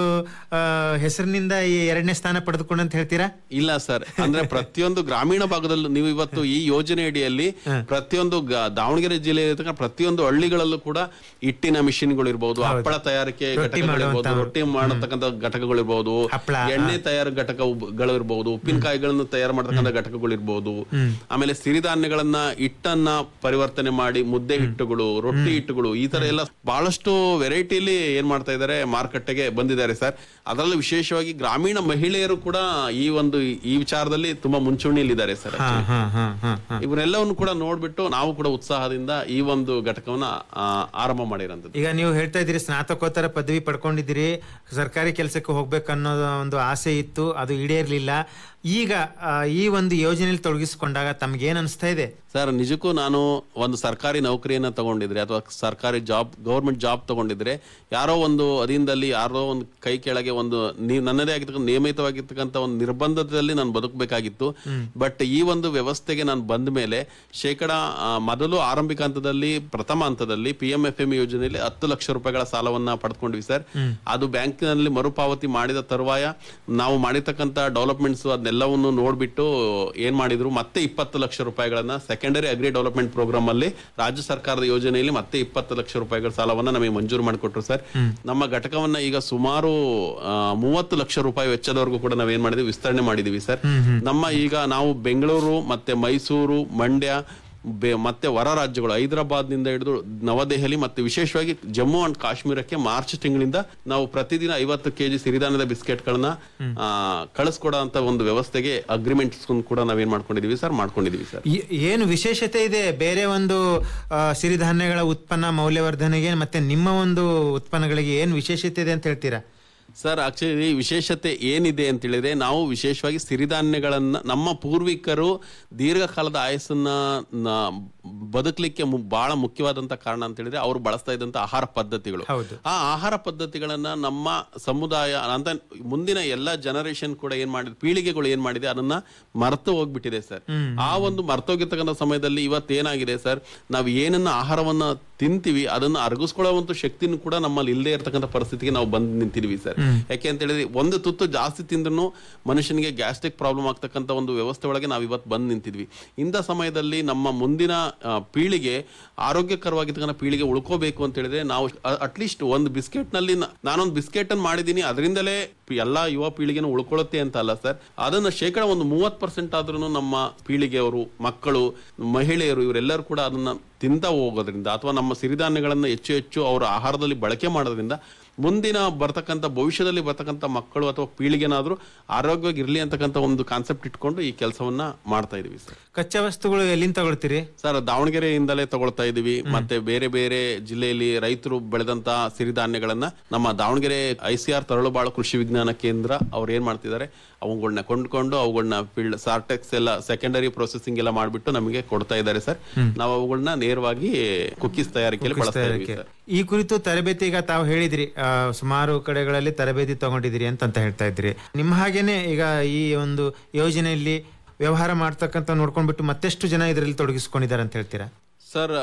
ಆ, ಹೆಸರಿನಿಂದ ಈ ಎರಡನೇ ಸ್ಥಾನ ಪಡೆದುಕೊಂಡು ಅಂತ ಹೇಳ್ತೀರಾ ಇಲ್ಲ ಸರ್ ಅಂದ್ರೆ ಪ್ರತಿಯೊಂದು ಗ್ರಾಮೀಣ ಭಾಗದಲ್ಲೂ ನೀವು ಇವತ್ತು ಈ ಯೋಜನೆ ಅಡಿಯಲ್ಲಿ ಪ್ರತಿಯೊಂದು ಗ- ದಾವಣಗೆರೆ ಜಿಲ್ಲೆ ಪ್ರತಿಯೊಂದು ಹಳ್ಳಿಗಳಲ್ಲೂ ಕೂಡ ಹಿಟ್ಟಿನ ಮಿಷಿನ್ಗಳು ಇರ್ಬೋದು ಹಪ್ಪಳ ತಯಾರಿಕೆ ರೊಟ್ಟಿ ಘಟಕಗಳಿರ್ಬೋದು ಮಾಡುವಂತ- ರೊಟ್ಟಿ ಮಾಡತಕ್ಕಂತ ಘಟಕಗಳಿರ್ಬೋದು ಹಪ್ಪಳ, ಎಣ್ಣೆ ತಯಾರ ಘಟಕಗಳು ಇರ್ಬೋದು ಉಪ್ಪಿನಕಾಯಿಗಳನ್ನು ತಯಾರು ಮಾಡತಕ್ಕಂಥ ಘಟಕಗಳು ಇರ್ಬೋದು ಆಮೇಲೆ ಸಿರಿಧಾನ್ಯಗಳನ್ನ ಹಿಟ್ಟನ್ನ ಪರಿವರ್ತನೆ ಮಾಡಿ ಮುದ್ದೆ ಹಿಟ್ಟುಗಳು ರೊಟ್ಟಿ ಹಿಟ್ಟುಗಳು ಈ ತರ ಎಲ್ಲ ಬಹಳಷ್ಟು ವೆರೈಟಿಲಿ ಏನ್ ಮಾಡ್ತಾ ಇದ್ದಾರೆ ಮಾರುಕಟ್ಟೆಗೆ ಬಂದಿದ್ದಾರೆ ಸರ್ ಅದರಲ್ಲೂ ವಿಶೇಷವಾಗಿ ಗ್ರಾಮೀಣ ಮಹಿಳೆಯರು ಕೂಡ ಈ ಒಂದು ಈ ವಿಚಾರದಲ್ಲಿ ತುಂಬಾ ಮುಂಚೂಣಿಯಲ್ಲಿದ್ದಾರೆ ಸರ್ ಹಾ actually. ಹಾ ಹಾ ಹಾ ಹಾ ಇವರೆಲ್ಲವನ್ನು ಕೂಡ ನೋಡ್ಬಿಟ್ಟು ನಾವು ಕೂಡ ಉತ್ಸಾಹದಿಂದ ಈ ಒಂದು ಘಟಕವನ್ನ ಆ, ಆರಂಭ ಮಾಡಿರೋಂಥದ್ದು ಈಗ ನೀವು ಹೇಳ್ತಾ ಇದ್ದೀರಿ ಸ್ನಾತಕೋತ್ತರ ಪದವಿ ಪಡ್ಕೊಂಡಿದ್ದೀರಿ ಸರ್ಕಾರಿ ಕೆಲಸಕ್ಕೆ ಹೋಗ್ಬೇಕನ್ನೋ ಒಂದು ಆಸೆ ಇತ್ತು ಅದು ಈಡೇರ್ಲಿಲ್ಲ ಈಗ ಆ, ಈ ಒಂದು ಯೋಜನೆಯಲ್ಲಿ ತೊಡಗಿಸಿಕೊಂಡಾಗ ತಮ್ಗೇನ್ ಅನಿಸ್ತಾ ಇದೆ ಸರ್ ನಿಜಕ್ಕೂ ನಾನು ಒಂದು ಸರ್ಕಾರಿ ನೌಕರಿಯನ್ನ ತಗೊಂಡಿದ್ರೆ ಅಥವಾ ಸರ್ಕಾರಿ ಜಾಬ್ ಗೌರ್ಮೆಂಟ್ ಜಾಬ್ ತಗೊಂಡಿದ್ರೆ ಯಾರೋ ಒಂದು ಅಧೀನದಲ್ಲಿ ಯಾರೋ ಒಂದು ಕೈ ಕೆಳಗೆ ಒಂದು ನೀ- ನನ್ನದೇ ಆಗಿರ್ತಕ್ಕಂಥ ನಿಯಮಿತವಾಗಿರ್ತಕ್ಕಂಥ ಒಂದು ನಿರ್ಬಂಧದಲ್ಲಿ ನಾನು ಬದುಕಬೇಕಾಗಿತ್ತು ಬಟ್ ಈ ಒಂದು ವ್ಯವಸ್ಥೆಗೆ ನಾನು ಬಂದ ಮೇಲೆ ಶೇಕಡ ಆ, ಮೊದಲು ಆರಂಭಿಕ ಹಂತದಲ್ಲಿ ಪ್ರಥಮ ಹಂತದಲ್ಲಿ ಪಿ ಎಂ ಎಫ್ ಎಂ ಯೋಜನೆಯಲ್ಲಿ ಹತ್ತು ಲಕ್ಷ ರೂಪಾಯಿಗಳ ಸಾಲವನ್ನ ಪಡೆದುಕೊಂಡ್ವಿ ಸರ್ ಅದು ಬ್ಯಾಂಕಿನಲ್ಲಿ ಮರುಪಾವತಿ ಮಾಡಿದ ತರುವಾಯ ನಾವು ಮಾಡಿರ್ತಕ್ಕಂಥ ಡೆವಲಪ್ಮೆಂಟ್ಸ್ ಅದನ್ನೆಲ್ಲವನ್ನು ನೋಡ್ಬಿಟ್ಟು ಏನ್ ಮಾಡಿದ್ರು ಮತ್ತೆ ಇಪ್ಪತ್ತು ಲಕ್ಷ ರೂಪಾಯಿಗಳನ್ನ ಸೆಕೆಂಡರಿ ಅಗ್ರಿ ಡೆವಲಪ್ಮೆಂಟ್ ಪ್ರೋಗ್ರಾಮ್ ಅಲ್ಲಿ ರಾಜ್ಯ ಸರ್ಕಾರದ ಯೋಜನೆಯಲ್ಲಿ ಮತ್ತೆ ಇಪ್ಪತ್ತು ಲಕ್ಷ ರೂಪಾಯಿಗಳ ಸಾಲವನ್ನ ನಮಗೆ ಮಂಜೂರು ಮಾಡಿಕೊಟ್ರು ಸರ್ ನಮ್ಮ ಘಟಕವನ್ನ ಈಗ ಸುಮಾರು ಆ, ಮೂವತ್ತು ಲಕ್ಷ ರೂಪಾಯಿ ವೆಚ್ಚದವರೆಗೂ ಕೂಡ ನಾವೇನ್ ಮಾಡಿದ್ವಿ ವಿಸ್ತರಣೆ ಮಾಡಿದೀವಿ ಸರ್ ನಮ್ಮ ಈಗ ನಾವು ಬೆಂಗಳೂರು ಮತ್ತೆ ಮೈಸೂರು ಮಂಡ್ಯ ಬೆ- ಮತ್ತೆ ಹೊರ ರಾಜ್ಯಗಳು ಹೈದರಾಬಾದ್ ನಿಂದ ಹಿಡಿದು ನವದೆಹಲಿ ಮತ್ತೆ ವಿಶೇಷವಾಗಿ ಜಮ್ಮು ಅಂಡ್ ಕಾಶ್ಮೀರಕ್ಕೆ ಮಾರ್ಚ್ ತಿಂಗಳಿಂದ ನಾವು ಪ್ರತಿದಿನ ಐವತ್ತು ಕೆಜಿ ಸಿರಿಧಾನ್ಯದ ಬಿಸ್ಕೆಟ್ಗಳನ್ನ ಕಳಿಸ್ಕೊಡೋ ಅಂತ ಒಂದು ವ್ಯವಸ್ಥೆಗೆ ಅಗ್ರಿಮೆಂಟ್ಸ್ ಕೂಡ ನಾವೇನ್ ಮಾಡ್ಕೊಂಡಿದೀವಿ ಸರ್ ಮಾಡ್ಕೊಂಡಿದೀವಿ ಸರ್ ಈ- ಏನು ವಿಶೇಷತೆ ಇದೆ ಬೇರೆ ಒಂದು ಆ, ಸಿರಿಧಾನ್ಯಗಳ ಉತ್ಪನ್ನ ಮೌಲ್ಯವರ್ಧನೆಗೆ ಮತ್ತೆ ನಿಮ್ಮ ಒಂದು ಉತ್ಪನ್ನಗಳಿಗೆ ಏನು ವಿಶೇಷತೆ ಇದೆ ಅಂತ ಹೇಳ್ತೀರಾ ಸರ್ ಆಕ್ಚುಲಿ ವಿಶೇಷತೆ ಏನಿದೆ ಅಂತ ಹೇಳಿದ್ರೆ ನಾವು ವಿಶೇಷವಾಗಿ ಸಿರಿಧಾನ್ಯಗಳನ್ನ ನಮ್ಮ ಪೂರ್ವಿಕರು ದೀರ್ಘಕಾಲದ ಆಯಸ್ಸನ್ನ ನ- ಬದುಕಲಿಕ್ಕೆ ಮು- ಬಹಳ ಮುಖ್ಯವಾದಂತ ಕಾರಣ ಅಂತ ಹೇಳಿದ್ರೆ ಅವರು ಬಳಸ್ತಾ ಇದ್ದಂತ ಆಹಾರ ಪದ್ಧತಿಗಳು ಹೌದು. ಆ ಆಹಾರ ಪದ್ಧತಿಗಳನ್ನ ನಮ್ಮ ಸಮುದಾಯ ಅಂತ ಮುಂದಿನ ಎಲ್ಲ ಜನರೇಷನ್ ಕೂಡ ಏನ್ ಮಾಡಿದೆ ಪೀಳಿಗೆಗಳು ಏನ್ ಮಾಡಿದೆ ಅದನ್ನ ಮರೆತು ಹೋಗ್ಬಿಟ್ಟಿದೆ ಸರ್ ಆ ಒಂದು ಮರ್ತೋಗಿರ್ತಕ್ಕಂಥ ಸಮಯದಲ್ಲಿ ಇವತ್ತೇನಾಗಿದೆ ಸರ್ ನಾವು ಏನನ್ನ ಆಹಾರವನ್ನ ತಿಂತೀವಿ ಅದನ್ನ ಅರಗಿಸ್ಕೊಳ್ಳುವಂತ ಶಕ್ತಿನೂ ಕೂಡ ನಮ್ಮಲ್ಲಿ ಇಲ್ಲದೆ ಇರತಕ್ಕಂಥ ಪರಿಸ್ಥಿತಿಗೆ ನಾವು ಬಂದು ನಿಂತಿದೀವಿ ಸರ್ ಯಾಕೆ ಅಂತ ಹೇಳಿದ್ರೆ ಒಂದು ತುತ್ತು ಜಾಸ್ತಿ ತಿಂದ್ರು ಮನುಷ್ಯನಿಗೆ ಗ್ಯಾಸ್ಟ್ರಿಕ್ ಪ್ರಾಬ್ಲಮ್ ಆಗ್ತಕ್ಕಂಥ ಒಂದು ವ್ಯವಸ್ಥೆ ಒಳಗೆ ನಾವು ಇವತ್ತು ಬಂದು ನಿಂತಿದ್ವಿ ಇಂಥ ಸಮಯದಲ್ಲಿ ನಮ್ಮ ಮುಂದಿನ ಆ, ಪೀಳಿಗೆ ಆರೋಗ್ಯಕರವಾಗಿರ್ತಕ್ಕಂಥ ಪೀಳಿಗೆ ಉಳ್ಕೋಬೇಕು ಅಂತ ಹೇಳಿದ್ರೆ ನಾವು ಅಟ್ಲೀಸ್ಟ್ ಒಂದು ಬಿಸ್ಕೆಟ್ ನಲ್ಲಿ ನ- ನಾನೊಂದು ಬಿಸ್ಕೆಟ್ ಅನ್ನು ಮಾಡಿದೀನಿ ಅದರಿಂದಲೇ ಎಲ್ಲಾ ಯುವ ಪೀಳಿಗೆನೂ ಉಳ್ಕೊಳ್ಳುತ್ತೆ ಅಂತ ಅಲ್ಲ ಸರ್ ಅದನ್ನ ಶೇಕಡ ಒಂದು ಮೂವತ್ ಪರ್ಸೆಂಟ್ ಆದ್ರೂ ನಮ್ಮ ಪೀಳಿಗೆಯವರು ಮಕ್ಕಳು ಮಹಿಳೆಯರು ಇವರೆಲ್ಲರೂ ಕೂಡ ಅದನ್ನ ತಿಂತ ಹೋಗೋದ್ರಿಂದ ಅಥವಾ ನಮ್ಮ ಸಿರಿಧಾನ್ಯಗಳನ್ನ ಹೆಚ್ಚು ಹೆಚ್ಚು ಅವರ ಆಹಾರದಲ್ಲಿ ಬಳಕೆ ಮಾಡೋದ್ರಿಂದ ಮುಂದಿನ ಬರ್ತಕ್ಕಂಥ ಭವಿಷ್ಯದಲ್ಲಿ ಬರ್ತಕ್ಕಂಥ ಮಕ್ಕಳು ಅಥವಾ ಪೀಳಿಗೆನಾದ್ರೂ ಆರೋಗ್ಯವಾಗಿ ಇರ್ಲಿ ಅಂತಕ್ಕಂಥ ಒಂದು ಕಾನ್ಸೆಪ್ಟ್ ಇಟ್ಕೊಂಡು ಈ ಕೆಲಸವನ್ನ ಮಾಡ್ತಾ ಇದೀವಿ ಸರ್ ಕಚ್ಚಾ ವಸ್ತುಗಳು ಎಲ್ಲಿಂದ ತಗೊಳ್ತೀರಿ ಸರ್ ದಾವಣಗೆರೆಯಿಂದಲೇ ತಗೊಳ್ತಾ ಇದೀವಿ ಮತ್ತೆ ಬೇರೆ ಬೇರೆ ಜಿಲ್ಲೆಯಲ್ಲಿ ರೈತರು ಬೆಳೆದಂತ ಸಿರಿಧಾನ್ಯಗಳನ್ನ ನಮ್ಮ Davanagere I C R Taralabalu ಕೃಷಿ ವಿಜ್ಞಾನ ಕೇಂದ್ರ ಅವ್ರು ಏನ್ ಮಾಡ್ತಿದ್ದಾರೆ ಅವುಗಳನ್ನ ಕೊಂಡ್ಕೊಂಡು ಅವುಗಳನ್ನ ಫೀಲ್ಡ್ ಸಾರ್ಟೆಕ್ಸ್ ಎಲ್ಲ ಸೆಕೆಂಡರಿ ಪ್ರೊಸೆಸಿಂಗ್ ಎಲ್ಲ ಮಾಡ್ಬಿಟ್ಟು ನಮಗೆ ಕೊಡ್ತಾ ಇದ್ದಾರೆ ಸರ್ ನಾವು ಅವುಗಳನ್ನ ನೇರವಾಗಿ ಕುಕ್ಕೀಸ್ ತಯಾರಿಕೆಯಲ್ಲಿ ಬಳಸ್ತಾ ಇದೀವಿ ಸರ್ ಈ ಕುರಿತು ತರಬೇತಿ ಈಗ ತಾವು ಹೇಳಿದ್ರಿ ಆ, ಸುಮಾರು ಕಡೆಗಳಲ್ಲಿ ತರಬೇತಿ ತಗೊಂಡಿದ್ದೀರಿ ಅಂತ ಅಂತ ಹೇಳ್ತಾ ಇದ್ರಿ ನಿಮ್ಮ ಹಾಗೇನೆ ಈಗ ಈ ಒಂದು ಯೋಜನೆಯಲ್ಲಿ ವ್ಯವಹಾರ ಮಾಡ್ತಕ್ಕಂಥ ನೋಡ್ಕೊಂಡ್ಬಿಟ್ಟು ಮತ್ತೆಷ್ಟು ಜನ ಇದರಲ್ಲಿ ತೊಡಗಿಸ್ಕೊಂಡಿದ್ದಾರೆ ಅಂತ ಹೇಳ್ತೀರಾ ಸರ್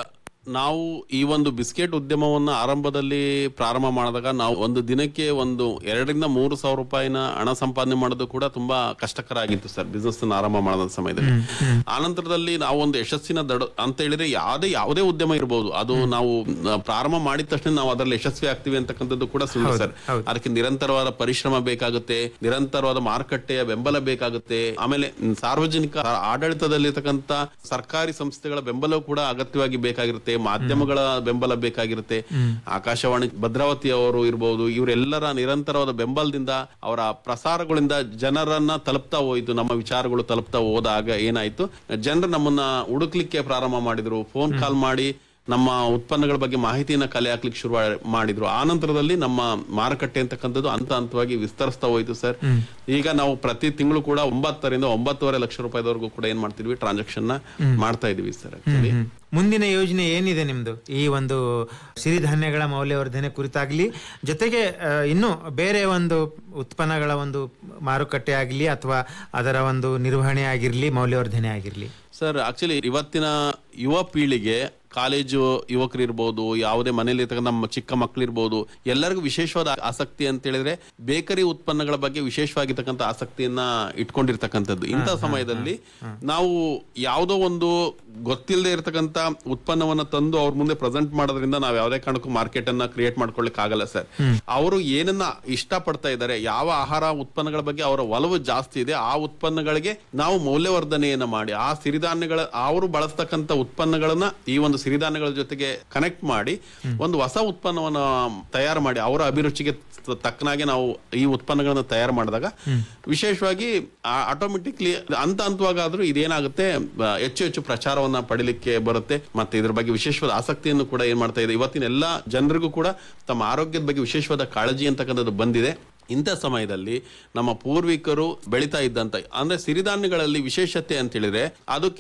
ನಾವು ಈ ಒಂದು ಬಿಸ್ಕೆಟ್ ಉದ್ಯಮವನ್ನ ಆರಂಭದಲ್ಲಿ ಪ್ರಾರಂಭ ಮಾಡಿದಾಗ ನಾವು ಒಂದು ದಿನಕ್ಕೆ ಒಂದು ಎರಡರಿಂದ ಮೂರು ಸಾವಿರ ರೂಪಾಯಿನ ಹಣ ಸಂಪಾದನೆ ಮಾಡೋದು ಕೂಡ ತುಂಬಾ ಕಷ್ಟಕರ ಆಗಿತ್ತು ಸರ್ ಬಿಸ್ನೆಸ್ ಆರಂಭ ಮಾಡಿದ ಸಮಯದಲ್ಲಿ ಆನಂತರದಲ್ಲಿ ನಾವು ಒಂದು ಯಶಸ್ಸಿನ ದಡ ಅಂತ ಹೇಳಿದ್ರೆ ಯಾವುದೇ ಯಾವುದೇ ಉದ್ಯಮ ಇರಬಹುದು ಅದು ನಾವು ಆ, ಪ್ರಾರಂಭ ಮಾಡಿದ ತಕ್ಷಣ ನಾವು ಅದರಲ್ಲಿ ಯಶಸ್ವಿ ಆಗ್ತೀವಿ ಅಂತಕ್ಕಂಥದ್ದು ಕೂಡ ಸುಳ್ಳು ಸರ್ ಅದಕ್ಕೆ ನಿರಂತರವಾದ ಪರಿಶ್ರಮ ಬೇಕಾಗುತ್ತೆ ನಿರಂತರವಾದ ಮಾರುಕಟ್ಟೆಯ ಬೆಂಬಲ ಬೇಕಾಗುತ್ತೆ ಆಮೇಲೆ ಸಾರ್ವಜನಿಕ ಆಡಳಿತದಲ್ಲಿರ್ತಕ್ಕಂಥ ಸರ್ಕಾರಿ ಸಂಸ್ಥೆಗಳ ಬೆಂಬಲವೂ ಕೂಡ ಅಗತ್ಯವಾಗಿ ಬೇಕಾಗಿರುತ್ತೆ ಮಾಧ್ಯಮಗಳ ಬೆಂಬಲ ಬೇಕಾಗಿರುತ್ತೆ ಆಕಾಶವಾಣಿ ಭದ್ರಾವತಿ ಅವರು ಇರಬಹುದು ಇವರೆಲ್ಲರ ನಿರಂತರವಾದ ಬೆಂಬಲದಿಂದ ಅವರ ಪ್ರಸಾರಗಳಿಂದ ಜನರನ್ನ ತಲುಪ್ತಾ ಹೋಯ್ತು ನಮ್ಮ ವಿಚಾರಗಳು ತಲುಪ್ತಾ ಹೋದಾಗ ಏನಾಯ್ತು ಜನರು ನಮ್ಮನ್ನ ಹುಡುಕ್ಲಿಕ್ಕೆ ಪ್ರಾರಂಭ ಮಾಡಿದ್ರು ಫೋನ್ ಕಾಲ್ ಮಾಡಿ ನಮ್ಮ ಉತ್ಪನ್ನಗಳ ಬಗ್ಗೆ ಮಾಹಿತಿಯನ್ನ ಕಲೆ ಹಾಕ್ಲಿಕ್ಕೆ ಶುರು ಮಾಡಿದ್ರು ಆ ನಂತರದಲ್ಲಿ ನಮ್ಮ ಮಾರುಕಟ್ಟೆ ಅಂತಕ್ಕಂಥದ್ದು ಹಂತ ಹಂತವಾಗಿ ವಿಸ್ತರಿಸ್ತಾ ಹೋಯ್ತು ಸರ್ ಈಗ ನಾವು ಪ್ರತಿ ತಿಂಗಳು ಕೂಡ ಒಂಬತ್ತರಿಂದ ಒಂಬತ್ತುವರೆ ಲಕ್ಷ ರೂಪಾಯಿದವರೆಗೂ ಕೂಡ ಏನ್ ಮಾಡ್ತಿದ್ವಿ ಟ್ರಾನ್ಸಾಕ್ಷನ್ ನ ಮಾಡ್ತಾ ಇದೀವಿ ಸರ್ ಆಕ್ಚುಲಿ ಹ್ಮ್. ಮುಂದಿನ ಯೋಜನೆ ಏನಿದೆ ನಿಮ್ದು ಈ ಒಂದು ಸಿರಿಧಾನ್ಯಗಳ ಮೌಲ್ಯವರ್ಧನೆ ಕುರಿತಾಗ್ಲಿ ಜೊತೆಗೆ ಆ, ಇನ್ನು ಬೇರೆ ಒಂದು ಉತ್ಪನ್ನಗಳ ಒಂದು ಮಾರುಕಟ್ಟೆ ಆಗಲಿ ಅಥವಾ ಅದರ ಒಂದು ನಿರ್ವಹಣೆ ಆಗಿರ್ಲಿ ಮೌಲ್ಯವರ್ಧನೆ ಆಗಿರ್ಲಿ ಸರ್ ಆಕ್ಚುಲಿ ಇವತ್ತಿನ ಯುವ ಪೀಳಿಗೆ ಕಾಲೇಜು ಯುವಕರು ಇರ್ಬೋದು ಯಾವುದೇ ಮನೇಲಿ ಇರ್ತಕ್ಕಂಥ ನಮ್ಮ ಚಿಕ್ಕ ಮಕ್ಕಳು ಇರ್ಬೋದು ಎಲ್ಲರಿಗೂ ವಿಶೇಷವಾದ ಆಸಕ್ತಿ ಅಂತ ಹೇಳಿದ್ರೆ ಬೇಕರಿ ಉತ್ಪನ್ನಗಳ ಬಗ್ಗೆ ವಿಶೇಷವಾಗಿರ್ತಕ್ಕಂಥ ಆಸಕ್ತಿಯನ್ನ ಇಟ್ಕೊಂಡಿರ್ತಕ್ಕಂಥದ್ದು ಇಂಥ ಸಮಯದಲ್ಲಿ ನಾವು ಯಾವುದೋ ಒಂದು ಗೊತ್ತಿಲ್ಲದೆ ಇರತಕ್ಕಂಥ ಉತ್ಪನ್ನವನ್ನ ತಂದು ಅವ್ರ ಮುಂದೆ ಪ್ರೆಸೆಂಟ್ ಮಾಡೋದ್ರಿಂದ ನಾವು ಯಾವುದೇ ಕಾರಣಕ್ಕೂ ಮಾರ್ಕೆಟ್ ಅನ್ನ ಕ್ರಿಯೇಟ್ ಮಾಡ್ಕೊಳ್ಳಿಕ್ ಆಗಲ್ಲ ಸರ್ ಅವರು ಏನನ್ನ ಇಷ್ಟಪಡ್ತಾ ಇದ್ದಾರೆ ಯಾವ ಆಹಾರ ಉತ್ಪನ್ನಗಳ ಬಗ್ಗೆ ಅವರ ಒಲವು ಜಾಸ್ತಿ ಇದೆ ಆ ಉತ್ಪನ್ನಗಳಿಗೆ ನಾವು ಮೌಲ್ಯವರ್ಧನೆಯನ್ನ ಮಾಡಿ ಆ ಸಿರಿಧಾನ್ಯಗಳ ಅವರು ಬಳಸ್ತಕ್ಕಂಥ ಉತ್ಪನ್ನಗಳನ್ನ ಈ ಒಂದು ಸಿರಿಧಾನ್ಯಗಳ ಜೊತೆಗೆ ಕನೆಕ್ಟ್ ಮಾಡಿ ಒಂದು ಹೊಸ ಉತ್ಪನ್ನವನ್ನ ತಯಾರು ಮಾಡಿ ಅವರ ಅಭಿರುಚಿಗೆ ತ- ತಕ್ಕನಾಗೆ ನಾವು ಈ ಉತ್ಪನ್ನಗಳನ್ನ ತಯಾರು ಮಾಡಿದಾಗ ವಿಶೇಷವಾಗಿ ಆಟೋಮೆಟಿಕ್ಲಿ ಹಂತ ಹಂತವಾಗಾದ್ರೂ ಇದೇನಾಗುತ್ತೆ ಆ, ಹೆಚ್ಚು ಹೆಚ್ಚು ಪ್ರಚಾರವನ್ನ ಪಡಿಲಿಕ್ಕೆ ಬರುತ್ತೆ ಮತ್ತೆ ಇದ್ರ ಬಗ್ಗೆ ವಿಶೇಷವಾದ ಆಸಕ್ತಿಯನ್ನು ಕೂಡ ಏನ್ ಮಾಡ್ತಾ ಇದೆ ಇವತ್ತಿನ ಎಲ್ಲಾ ಜನರಿಗೂ ಕೂಡ ತಮ್ಮ ಆರೋಗ್ಯದ ಬಗ್ಗೆ ವಿಶೇಷವಾದ ಕಾಳಜಿ ಅಂತಕ್ಕಂಥದ್ದು ಬಂದಿದೆ ಇಂಥ ಸಮಯದಲ್ಲಿ ನಮ್ಮ ಪೂರ್ವಿಕರು ಬೆಳೀತಾ ಇದ್ದಂತ ಅಂದ್ರೆ ಸಿರಿಧಾನ್ಯಗಳಲ್ಲಿ ವಿಶೇಷತೆ ಅಂತ ಹೇಳಿದ್ರೆ ಅದಕ್ಕೆ